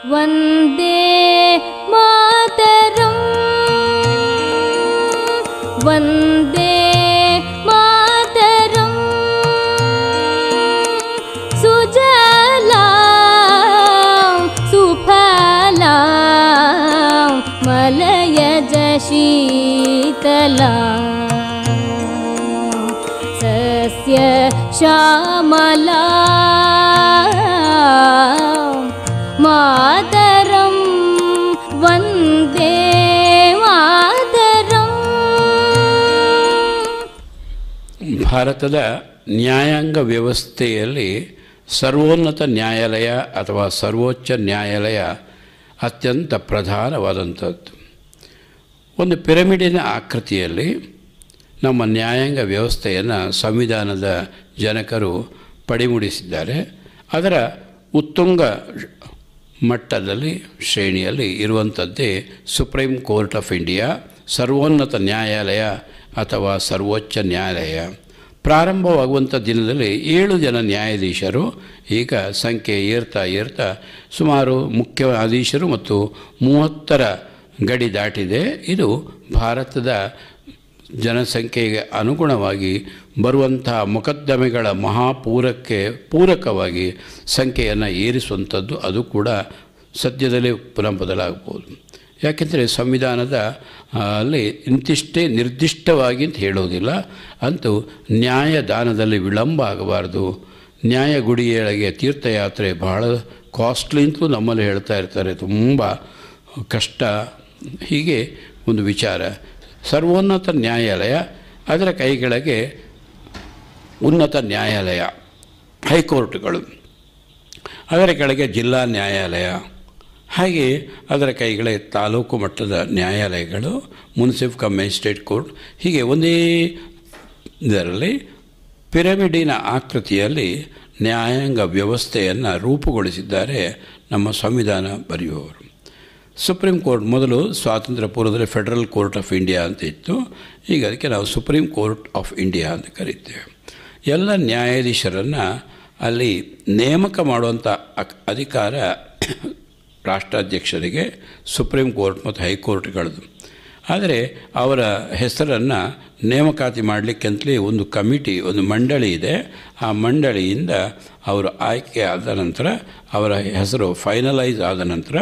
वन्दे मातरम् वन्दे मातरम् सुजला सुफला मलयज शीतला सस्य श्यामला मातरं वन्दे मातरम् ಭಾರತದ ನ್ಯಾಯಾಂಗ ವ್ಯವಸ್ಥೆಯಲ್ಲಿ ಸರ್ವೋನ್ನತ ನ್ಯಾಯಾಲಯ ಅಥವಾ ಸರ್ವೋಚ್ಚ ನ್ಯಾಯಾಲಯ ಅತ್ಯಂತ ಪ್ರಧಾನವಾದಂಥದ್ದು ಒಂದು ಪಿರಮಿಡಿನ ಆಕೃತಿಯಲ್ಲಿ ನಮ್ಮ ನ್ಯಾಯಾಂಗ ವ್ಯವಸ್ಥೆಯನ್ನು ಸಂವಿಧಾನದ ಜನಕರು ಪಡಿಮೂಡಿಸಿದ್ದಾರೆ ಅದರ ಉತ್ತುಂಗ ಮಟ್ಟದಲ್ಲಿ ಶ್ರೇಣಿಯಲ್ಲಿ ಇರುವಂಥದ್ದೇ ಸುಪ್ರೀಂ ಕೋರ್ಟ್ ಆಫ್ ಇಂಡಿಯಾ ಸರ್ವೋನ್ನತ ನ್ಯಾಯಾಲಯ ಅಥವಾ ಸರ್ವೋಚ್ಚ ನ್ಯಾಯಾಲಯ ಪ್ರಾರಂಭವಾಗುವಂಥ ದಿನದಲ್ಲಿ ಏಳು ಜನ ನ್ಯಾಯಾಧೀಶರು ಈಗ ಸಂಖ್ಯೆ ಏರ್ತಾ ಏರ್ತಾ ಸುಮಾರು ಮುಖ್ಯ ನ್ಯಾಯಾಧೀಶರು ಮತ್ತು ಮೂವತ್ತರ ಗಡಿ ದಾಟಿದೆ ಇದು ಭಾರತದ ಜನಸಂಖ್ಯೆಗೆ ಅನುಗುಣವಾಗಿ ಬರುವಂತಹ ಮೊಕದ್ದಮೆಗಳ ಮಹಾಪೂರಕ್ಕೆ ಪೂರಕವಾಗಿ ಸಂಖ್ಯೆಯನ್ನು ಏರಿಸುವಂಥದ್ದು ಅದು ಕೂಡ ಸದ್ಯದಲ್ಲೇ ಪುನಃ ಬದಲಾಗ್ಬೋದು ಯಾಕೆಂದರೆ ಸಂವಿಧಾನದ ಆ, ಅಲ್ಲಿ ಇಂತಿಷ್ಟೇ ನಿರ್ದಿಷ್ಟವಾಗಿ ಅಂತ ಹೇಳೋದಿಲ್ಲ ಅಂತೂ ನ್ಯಾಯದಾನದಲ್ಲಿ ವಿಳಂಬ ಆಗಬಾರ್ದು ನ್ಯಾಯ ಗುಡಿಯೊಳಗೆ ತೀರ್ಥಯಾತ್ರೆ ಬಹಳ ಕಾಸ್ಟ್ಲಿ ಅಂತಲೂ ನಮ್ಮಲ್ಲಿ ಹೇಳ್ತಾ ಇರ್ತಾರೆ ತುಂಬ ಕಷ್ಟ ಹೀಗೆ ಒಂದು ವಿಚಾರ ಸರ್ವೋನ್ನತ ನ್ಯಾಯಾಲಯ ಅದರ ಕೈಗಳಿಗೆ ಉನ್ನತ ನ್ಯಾಯಾಲಯ ಹೈಕೋರ್ಟ್ಗಳು ಅದರ ಕೆಳಗೆ ಜಿಲ್ಲಾ ನ್ಯಾಯಾಲಯ ಹಾಗೆ ಅದರ ಕೈಗಳೇ ತಾಲೂಕು ಮಟ್ಟದ ನ್ಯಾಯಾಲಯಗಳು ಮುನ್ಸಿಫ್ ಕಮ್ ಮ್ಯಾಜಿಸ್ಟ್ರೇಟ್ ಕೋರ್ಟ್ ಹೀಗೆ ಒಂದೇ ಇದರಲ್ಲಿ ಪಿರಮಿಡಿನ ಆಕೃತಿಯಲ್ಲಿ ನ್ಯಾಯಾಂಗ ವ್ಯವಸ್ಥೆಯನ್ನು ರೂಪುಗೊಳಿಸಿದ್ದಾರೆ ನಮ್ಮ ಸಂವಿಧಾನ ಬರೆಯುವವರು ಸುಪ್ರೀಂ ಕೋರ್ಟ್ ಮೊದಲು ಸ್ವಾತಂತ್ರ್ಯ ಪೂರ್ವದಲ್ಲಿ ಫೆಡರಲ್ ಕೋರ್ಟ್ ಆಫ್ ಇಂಡಿಯಾ ಅಂತ ಇತ್ತು ಈಗ ಅದಕ್ಕೆ ನಾವು ಸುಪ್ರೀಂ ಕೋರ್ಟ್ ಆಫ್ ಇಂಡಿಯಾ ಅಂತ ಕರೀತೇವೆ ಎಲ್ಲ ನ್ಯಾಯಾಧೀಶರನ್ನು ಅಲ್ಲಿ ನೇಮಕ ಮಾಡುವಂಥ ಅಕ್ ಅಧಿಕಾರ ರಾಷ್ಟ್ರಾಧ್ಯಕ್ಷರಿಗೆ ಸುಪ್ರೀಂ ಕೋರ್ಟ್ ಮತ್ತು ಹೈಕೋರ್ಟ್ಗಳದ್ದು ಆದರೆ ಅವರ ಹೆಸರನ್ನು ನೇಮಕಾತಿ ಮಾಡಲಿಕ್ಕಂತಲೇ ಒಂದು ಕಮಿಟಿ ಒಂದು ಮಂಡಳಿ ಇದೆ ಆ ಮಂಡಳಿಯಿಂದ ಅವರು ಆಯ್ಕೆ ಆದ ನಂತರ ಅವರ ಹೆಸರು ಫೈನಲೈಸ್ ಆದ ನಂತರ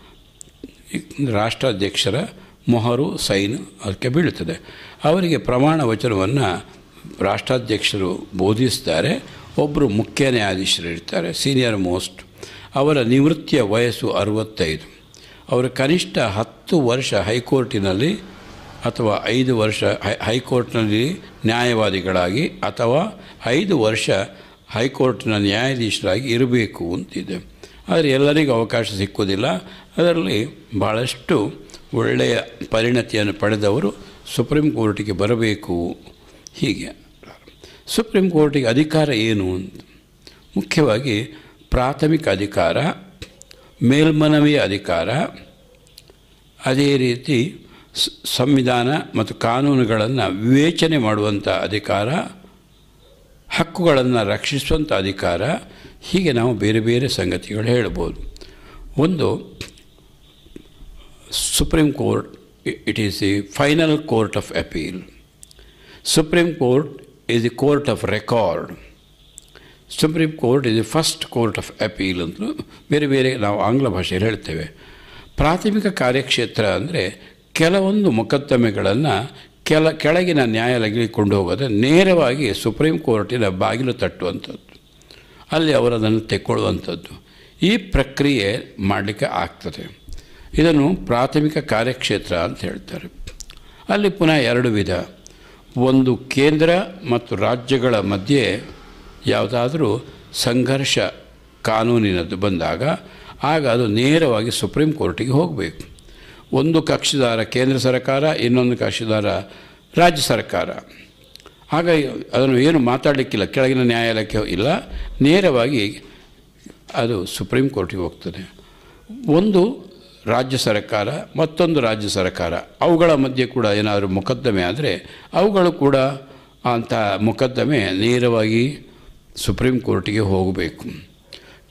ರಾಷ್ಟ್ರಾಧ್ಯಕ್ಷರ ಮೊಹರು ಸೈನ್ ಅದಕ್ಕೆ ಬೀಳುತ್ತದೆ ಅವರಿಗೆ ಪ್ರಮಾಣ ವಚನವನ್ನು ರಾಷ್ಟ್ರಾಧ್ಯಕ್ಷರು ಬೋಧಿಸ್ತಾರೆ ಒಬ್ಬರು ಮುಖ್ಯ ನ್ಯಾಯಾಧೀಶರು ಇರ್ತಾರೆ ಸೀನಿಯರ್ ಮೋಸ್ಟ್ ಅವರ ನಿವೃತ್ತಿಯ ವಯಸ್ಸು ಅರವತ್ತೈದು ಅವರು ಕನಿಷ್ಠ ಹತ್ತು ವರ್ಷ ಹೈಕೋರ್ಟಿನಲ್ಲಿ ಅಥವಾ ಐದು ವರ್ಷ ಹೈ ಹೈಕೋರ್ಟ್ನಲ್ಲಿ ನ್ಯಾಯವಾದಿಗಳಾಗಿ ಅಥವಾ ಐದು ವರ್ಷ ಹೈಕೋರ್ಟ್ನ ನ್ಯಾಯಾಧೀಶರಾಗಿ ಇರಬೇಕು ಅಂತಿದೆ ಆದರೆ ಎಲ್ಲರಿಗೂ ಅವಕಾಶ ಸಿಕ್ಕುವುದಿಲ್ಲ ಅದರಲ್ಲಿ ಭಾಳಷ್ಟು ಒಳ್ಳೆಯ ಪರಿಣತಿಯನ್ನು ಪಡೆದವರು ಸುಪ್ರೀಂ ಕೋರ್ಟಿಗೆ ಬರಬೇಕು ಹೀಗೆ ಸುಪ್ರೀಂ ಕೋರ್ಟಿಗೆ ಅಧಿಕಾರ ಏನು ಅಂತ ಮುಖ್ಯವಾಗಿ ಪ್ರಾಥಮಿಕ ಅಧಿಕಾರ ಮೇಲ್ಮನವಿಯ ಅಧಿಕಾರ ಅದೇ ರೀತಿ ಸ- ಸಂವಿಧಾನ ಮತ್ತು ಕಾನೂನುಗಳನ್ನು ವಿವೇಚನೆ ಮಾಡುವಂಥ ಅಧಿಕಾರ ಹಕ್ಕುಗಳನ್ನು ರಕ್ಷಿಸುವಂಥ ಅಧಿಕಾರ ಹೀಗೆ ನಾವು ಬೇರೆ ಬೇರೆ ಸಂಗತಿಗಳು ಹೇಳ್ಬೋದು ಒಂದು Supreme Court it is the final court of appeal Supreme Court is the court of record Supreme Court is the first court of appeal ಅಂತ ಬೇರೆ ಬೇರೆ ನಾವು ಆಂಗ್ಲ ಭಾಷೆಯಲ್ಲಿ ಹೇಳ್ತೇವೆ ಪ್ರಾಥಮಿಕ ಕಾರ್ಯಕ್ಷೇತ್ರ ಅಂದರೆ ಕೆಲವೊಂದು ಮೊಕದ್ದಮೆಗಳನ್ನು ಕೆಲ ಕೆಳಗಿನ ನ್ಯಾಯಾಲಯಗಳಿಗೆ ಕೊಂಡು ಹೋಗೋದು ನೇರವಾಗಿ ಸುಪ್ರೀಂ ಕೋರ್ಟಿನ ಬಾಗಿಲು ತಟ್ಟುವಂಥದ್ದು ಅಲ್ಲಿ ಅವರು ಅದನ್ನು ತೆಕ್ಕೊಳ್ಳುವಂಥದ್ದು ಈ ಪ್ರಕ್ರಿಯೆ ಮಾಡಲಿಕ್ಕೆ ಆಗ್ತದೆ ಇದನ್ನು ಪ್ರಾಥಮಿಕ ಕಾರ್ಯಕ್ಷೇತ್ರ ಅಂತ ಹೇಳ್ತಾರೆ ಅಲ್ಲಿ ಪುನಃ ಎರಡು ವಿಧ ಒಂದು ಕೇಂದ್ರ ಮತ್ತು ರಾಜ್ಯಗಳ ಮಧ್ಯೆ ಯಾವುದಾದ್ರೂ ಸಂಘರ್ಷ ಕಾನೂನಿನದ್ದು ಬಂದಾಗ ಆಗ ಅದು ನೇರವಾಗಿ ಸುಪ್ರೀಂ ಕೋರ್ಟಿಗೆ ಹೋಗಬೇಕು ಒಂದು ಕಕ್ಷಿದಾರ ಕೇಂದ್ರ ಸರ್ಕಾರ ಇನ್ನೊಂದು ಕಕ್ಷಿದಾರ ರಾಜ್ಯ ಸರ್ಕಾರ ಆಗ ಅದನ್ನು ಏನು ಮಾತಾಡಲಿಕ್ಕಿಲ್ಲ ಕೆಳಗಿನ ನ್ಯಾಯಾಲಯಕ್ಕೆ ಇಲ್ಲ ನೇರವಾಗಿ ಅದು ಸುಪ್ರೀಂ ಕೋರ್ಟಿಗೆ ಹೋಗ್ತದೆ ಒಂದು ರಾಜ್ಯ ಸರ್ಕಾರ ಮತ್ತೊಂದು ರಾಜ್ಯ ಸರ್ಕಾರ ಅವುಗಳ ಮಧ್ಯೆ ಕೂಡ ಏನಾದರೂ ಮೊಕದ್ದಮೆ ಆದರೆ ಅವುಗಳು ಕೂಡ ಅಂಥ ಮೊಕದ್ದಮೆ ನೇರವಾಗಿ ಸುಪ್ರೀಂ ಕೋರ್ಟಿಗೆ ಹೋಗಬೇಕು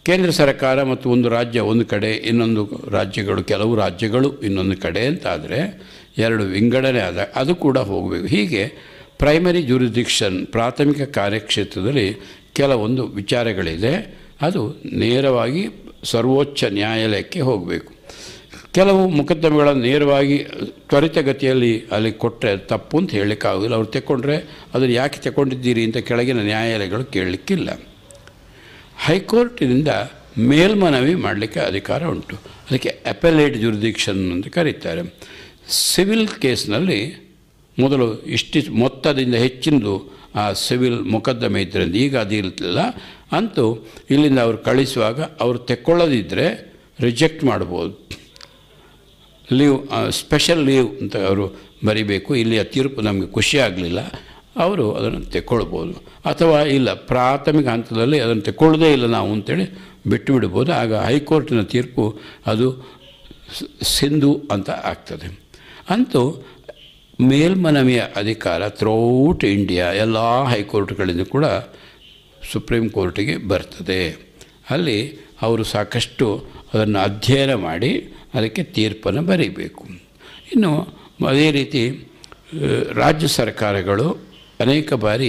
ಕೇಂದ್ರ ಸರ್ಕಾರ ಮತ್ತು ಒಂದು ರಾಜ್ಯ ಒಂದು ಕಡೆ ಇನ್ನೊಂದು ರಾಜ್ಯಗಳು ಕೆಲವು ರಾಜ್ಯಗಳು ಇನ್ನೊಂದು ಕಡೆ ಅಂತಾದರೆ ಎರಡು ವಿಂಗಡಣೆ ಆದ ಅದು ಕೂಡ ಹೋಗಬೇಕು ಹೀಗೆ ಪ್ರೈಮರಿ ಜೂರಿಡಿಕ್ಷನ್ ಪ್ರಾಥಮಿಕ ಕಾರ್ಯಕ್ಷೇತ್ರದಲ್ಲಿ ಕೆಲವೊಂದು ವಿಚಾರಗಳಿದೆ ಅದು ನೇರವಾಗಿ ಸರ್ವೋಚ್ಚ ನ್ಯಾಯಾಲಯಕ್ಕೆ ಹೋಗಬೇಕು ಕೆಲವು ಮೊಕದ್ದಮೆಗಳನ್ನು ನೇರವಾಗಿ ತ್ವರಿತಗತಿಯಲ್ಲಿ ಅಲ್ಲಿ ಕೊಟ್ಟರೆ ತಪ್ಪು ಅಂತ ಹೇಳಲಿಕ್ಕಾಗೋದಿಲ್ಲ ಅವ್ರು ತೆಕ್ಕೊಂಡ್ರೆ ಅದನ್ನು ಯಾಕೆ ತಗೊಂಡಿದ್ದೀರಿ ಅಂತ ಕೆಳಗಿನ ನ್ಯಾಯಾಲಯಗಳು ಕೇಳಲಿಕ್ಕಿಲ್ಲ ಹೈಕೋರ್ಟಿನಿಂದ ಮೇಲ್ಮನವಿ ಮಾಡಲಿಕ್ಕೆ ಅಧಿಕಾರ ಉಂಟು ಅದಕ್ಕೆ ಅಪೆಲೇಟ್ ಜುರಿಡಿಕ್ಷನ್ ಅಂತ ಕರೀತಾರೆ ಸಿವಿಲ್ ಕೇಸ್ನಲ್ಲಿ ಮೊದಲು ಇಷ್ಟಿ ಮೊತ್ತದಿಂದ ಹೆಚ್ಚಿನದು ಆ ಸಿವಿಲ್ ಮೊಕದ್ದಮೆ ಇದ್ದರಿಂದ ಈಗ ಅದಿಲ್ಲ ಅಂತೂ ಇಲ್ಲಿಂದ ಅವರು ಕಳಿಸುವಾಗ ಅವರು ತೆಕ್ಕೊಳ್ಳೋದಿದ್ದರೆ ರಿಜೆಕ್ಟ್ ಮಾಡ್ಬೋದು ಲೀವ್ ಸ್ಪೆಷಲ್ ಲೀವ್ ಅಂತ ಅವರು ಬರಿಬೇಕು ಇಲ್ಲಿಯ ತೀರ್ಪು ನಮಗೆ ಖುಷಿ ಆಗಲಿಲ್ಲ ಅವರು ಅದನ್ನು ತೆಕ್ಕೊಳ್ಬೋದು ಅಥವಾ ಇಲ್ಲ ಪ್ರಾಥಮಿಕ ಹಂತದಲ್ಲಿ ಅದನ್ನು ತೆಕ್ಕೊಳ್ಳೋದೇ ಇಲ್ಲ ನಾವು ಅಂತೇಳಿ ಬಿಟ್ಟು ಬಿಡ್ಬೋದು ಆಗ ಹೈಕೋರ್ಟಿನ ತೀರ್ಪು ಅದು ಸ್- ಸಿಂಧು ಅಂತ ಆಗ್ತದೆ ಅಂತೂ ಮೇಲ್ಮನವಿಯ ಅಧಿಕಾರ ಥ್ರೂಔಟ್ ಇಂಡಿಯಾ ಎಲ್ಲ ಹೈಕೋರ್ಟ್ಗಳಿಂದ ಕೂಡ ಸುಪ್ರೀಂ ಕೋರ್ಟಿಗೆ ಬರ್ತದೆ ಅಲ್ಲಿ ಅವರು ಸಾಕಷ್ಟು ಅದನ್ನು ಅಧ್ಯಯನ ಮಾಡಿ ಅದಕ್ಕೆ ತೀರ್ಪನ್ನು ಬರೀಬೇಕು ಇನ್ನು ಅದೇ ರೀತಿ ಆ, ರಾಜ್ಯ ಸರ್ಕಾರಗಳು ಅನೇಕ ಬಾರಿ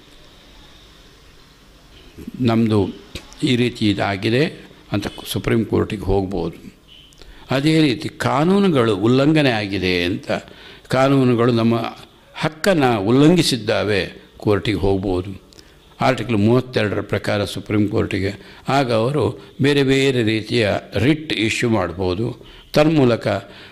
ನಮ್ಮದು ಈ ರೀತಿ ಇದಾಗಿದೆ ಅಂತ ಸುಪ್ರೀಂ ಕೋರ್ಟಿಗೆ ಹೋಗ್ಬೋದು ಅದೇ ರೀತಿ ಕಾನೂನುಗಳು ಉಲ್ಲಂಘನೆ ಆಗಿದೆ ಅಂತ ಕಾನೂನುಗಳು ನಮ್ಮ ಹಕ್ಕನ್ನು ಉಲ್ಲಂಘಿಸಿದ್ದಾವೆ ಕೋರ್ಟಿಗೆ ಹೋಗ್ಬೋದು ಆರ್ಟಿಕಲ್ ಮೂವತ್ತೆರಡರ ಪ್ರಕಾರ ಸುಪ್ರೀಂ ಕೋರ್ಟಿಗೆ ಆಗ ಅವರು ಬೇರೆ ಬೇರೆ ರೀತಿಯ ರಿಟ್ ಇಶ್ಯೂ ಮಾಡ್ಬೋದು ತನ್ಮೂಲಕ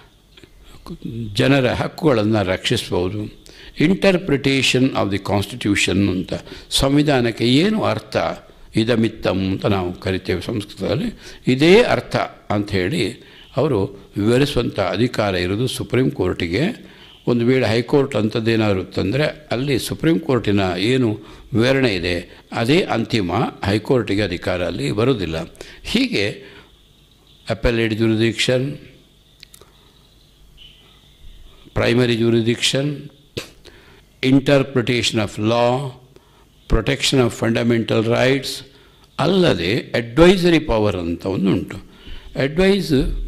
ಜನರ ಹಕ್ಕುಗಳನ್ನು ರಕ್ಷಿಸ್ಬೋದು ಇಂಟರ್ಪ್ರಿಟೇಷನ್ ಆಫ್ ದಿ ಕಾನ್ಸ್ಟಿಟ್ಯೂಷನ್ ಅಂತ ಸಂವಿಧಾನಕ್ಕೆ ಏನು ಅರ್ಥ ಇದಮಿತ್ತಂ ಅಂತ ನಾವು ಕರಿತೇವೆ ಸಂಸ್ಕೃತದಲ್ಲಿ ಇದೇ ಅರ್ಥ ಅಂಥೇಳಿ ಅವರು ವಿವರಿಸುವಂಥ ಅಧಿಕಾರ ಇರೋದು ಸುಪ್ರೀಂ ಕೋರ್ಟಿಗೆ ಒಂದು ವೇಳೆ ಹೈಕೋರ್ಟ್ ಅಂಥದ್ದೇನಾದ್ರು ತಂದರೆ ಅಲ್ಲಿ ಸುಪ್ರೀಂ ಕೋರ್ಟಿನ ಏನು ವಿವರಣೆ ಇದೆ ಅದೇ ಅಂತಿಮ ಹೈಕೋರ್ಟಿಗೆ ಅಧಿಕಾರ ಅಲ್ಲಿ ಬರೋದಿಲ್ಲ ಹೀಗೆ appellate jurisdiction primary jurisdiction, interpretation of law, protection of fundamental rights ಅಲ್ಲದೆ ಅಡ್ವೈಸರಿ ಪವರ್ ಅಂತ ಒಂದು ಉಂಟು ಅಡ್ವೈಸ್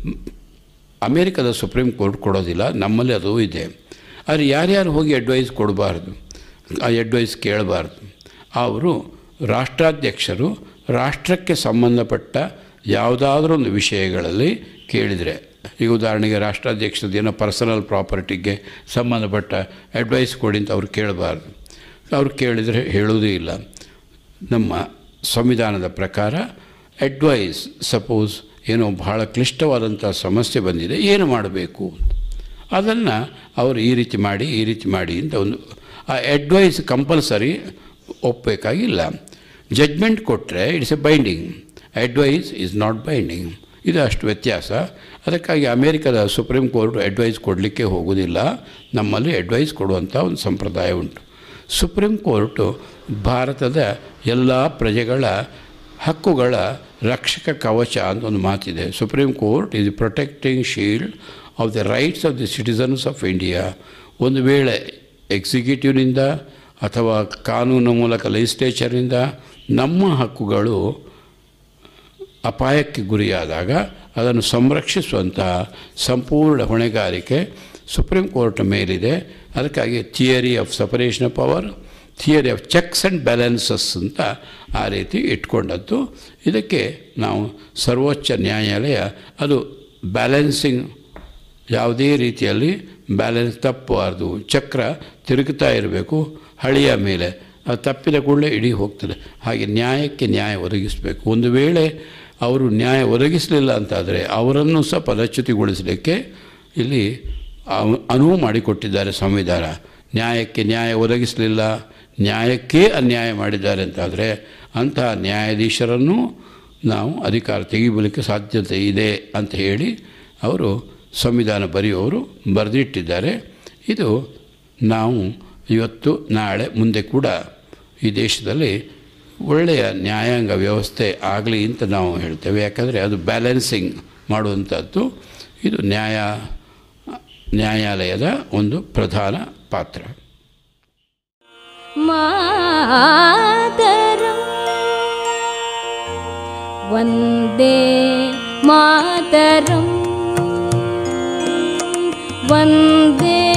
ಅಮೇರಿಕದ ಸುಪ್ರೀಂ ಕೋರ್ಟ್ ಕೊಡೋದಿಲ್ಲ ನಮ್ಮಲ್ಲಿ ಅದು ಇದೆ ಆದರೆ ಯಾರ್ಯಾರು ಹೋಗಿ ಅಡ್ವೈಸ್ ಕೊಡಬಾರ್ದು ಆ ಅಡ್ವೈಸ್ ಕೇಳಬಾರ್ದು ಅವರು ರಾಷ್ಟ್ರಾಧ್ಯಕ್ಷರು ರಾಷ್ಟ್ರಕ್ಕೆ ಸಂಬಂಧಪಟ್ಟ ಯಾವುದಾದ್ರೂ ಒಂದು ವಿಷಯಗಳಲ್ಲಿ ಕೇಳಿದರೆ ಈಗ ಉದಾಹರಣೆಗೆ ರಾಷ್ಟ್ರಾಧ್ಯಕ್ಷರದ್ದು ಏನೋ ಪರ್ಸನಲ್ ಪ್ರಾಪರ್ಟಿಗೆ ಸಂಬಂಧಪಟ್ಟ ಅಡ್ವೈಸ್ ಕೊಡಿ ಅಂತ ಅವ್ರು ಕೇಳಬಾರ್ದು ಅವ್ರು ಕೇಳಿದರೆ ಹೇಳುವುದೇ ಇಲ್ಲ ನಮ್ಮ ಸಂವಿಧಾನದ ಪ್ರಕಾರ ಅಡ್ವೈಸ್ ಸಪೋಸ್ ಏನೋ ಬಹಳ ಕ್ಲಿಷ್ಟವಾದಂಥ ಸಮಸ್ಯೆ ಬಂದಿದೆ ಏನು ಮಾಡಬೇಕು ಅದನ್ನು ಅವರು ಈ ರೀತಿ ಮಾಡಿ ಈ ರೀತಿ ಮಾಡಿ ಅಂತ ಒಂದು ಆ ಅಡ್ವೈಸ್ ಕಂಪಲ್ಸರಿ ಒಪ್ಪಬೇಕಾಗಿಲ್ಲ ಜಡ್ಮೆಂಟ್ ಕೊಟ್ಟರೆ it's a binding advice is not binding ಇದು ಅಷ್ಟು ವ್ಯತ್ಯಾಸ ಅದಕ್ಕಾಗಿ ಅಮೇರಿಕದ ಸುಪ್ರೀಂ ಕೋರ್ಟ್ ಅಡ್ವೈಸ್ ಕೊಡಲಿಕ್ಕೆ ಹೋಗೋದಿಲ್ಲ ನಮ್ಮಲ್ಲಿ ಅಡ್ವೈಸ್ ಕೊಡುವಂಥ ಒಂದು ಸಂಪ್ರದಾಯ ಉಂಟು ಸುಪ್ರೀಂ ಕೋರ್ಟು ಭಾರತದ ಎಲ್ಲ ಪ್ರಜೆಗಳ ಹಕ್ಕುಗಳ ರಕ್ಷಕ ಕವಚ ಅಂತ ಒಂದು ಮಾತಿದೆ Supreme Court is protecting shield of the rights of the citizens of India ಒಂದು ವೇಳೆ ಎಕ್ಸಿಕ್ಯೂಟಿವ್ನಿಂದ ಅಥವಾ ಕಾನೂನು ಮೂಲಕ ಲೆಜಿಸ್ಲೇಚರ್ನಿಂದ ನಮ್ಮ ಹಕ್ಕುಗಳು ಅಪಾಯಕ್ಕೆ ಗುರಿಯಾದಾಗ ಅದನ್ನು ಸಂರಕ್ಷಿಸುವಂತಹ ಸಂಪೂರ್ಣ ಹೊಣೆಗಾರಿಕೆ ಸುಪ್ರೀಂ ಕೋರ್ಟ್ ಮೇಲಿದೆ ಅದಕ್ಕಾಗಿ theory of separation of power theory of checks and balances ಅಂತ ಆ ರೀತಿ ಇಟ್ಕೊಂಡದ್ದು ಇದಕ್ಕೆ ನಾವು ಸರ್ವೋಚ್ಚ ನ್ಯಾಯಾಲಯ ಅದು ಬ್ಯಾಲೆನ್ಸಿಂಗ್ ಯಾವುದೇ ರೀತಿಯಲ್ಲಿ ಬ್ಯಾಲೆನ್ಸ್ ತಪ್ಪಬಾರ್ದು ಚಕ್ರ ತಿರುಗುತ್ತಾ ಇರಬೇಕು ಹಳಿಯ ಮೇಲೆ ಅದು ತಪ್ಪಿದ ಕೂಡಲೇ ಇಡೀ ಹೋಗ್ತದೆ ಹಾಗೆ ನ್ಯಾಯಕ್ಕೆ ನ್ಯಾಯ ಒದಗಿಸಬೇಕು ಒಂದು ವೇಳೆ ಅವರು ನ್ಯಾಯ ಒದಗಿಸಲಿಲ್ಲ ಅಂತಾದರೆ ಅವರನ್ನು ಸಹ ಪದಚ್ಯುತಿಗೊಳಿಸಲಿಕ್ಕೆ ಇಲ್ಲಿ ಅವ್- ಅನುವು ಮಾಡಿಕೊಟ್ಟಿದ್ದಾರೆ ಸಂವಿಧಾನ ನ್ಯಾಯಕ್ಕೆ ನ್ಯಾಯ ಒದಗಿಸಲಿಲ್ಲ ನ್ಯಾಯಕ್ಕೇ ಅನ್ಯಾಯ ಮಾಡಿದ್ದಾರೆ ಅಂತಾದರೆ ಅಂತಹ ನ್ಯಾಯಾಧೀಶರನ್ನು ನಾವು ಅಧಿಕಾರ ತೆಗಿಬಲಿಕ್ಕೆ ಸಾಧ್ಯತೆ ಇದೆ ಅಂತ ಹೇಳಿ ಅವರು ಸಂವಿಧಾನ ಬರೆಯುವವರು ಬರೆದಿಟ್ಟಿದ್ದಾರೆ ಇದು ನಾವು ಇವತ್ತು ನಾಳೆ ಮುಂದೆ ಕೂಡ ಈ ದೇಶದಲ್ಲಿ ಒಳ್ಳೆಯ ನ್ಯಾಯಾಂಗ ವ್ಯವಸ್ಥೆ ಆಗಲಿ ಅಂತ ನಾವು ಹೇಳ್ತೇವೆ ಯಾಕಂದರೆ ಅದು ಬ್ಯಾಲೆನ್ಸಿಂಗ್ ಮಾಡುವಂಥದ್ದು ಇದು ನ್ಯಾಯ ನ್ಯಾಯಾಲಯದ ಒಂದು ಪ್ರಧಾನ ಪಾತ್ರ मातरम् वन्दे मातरम् वन्दे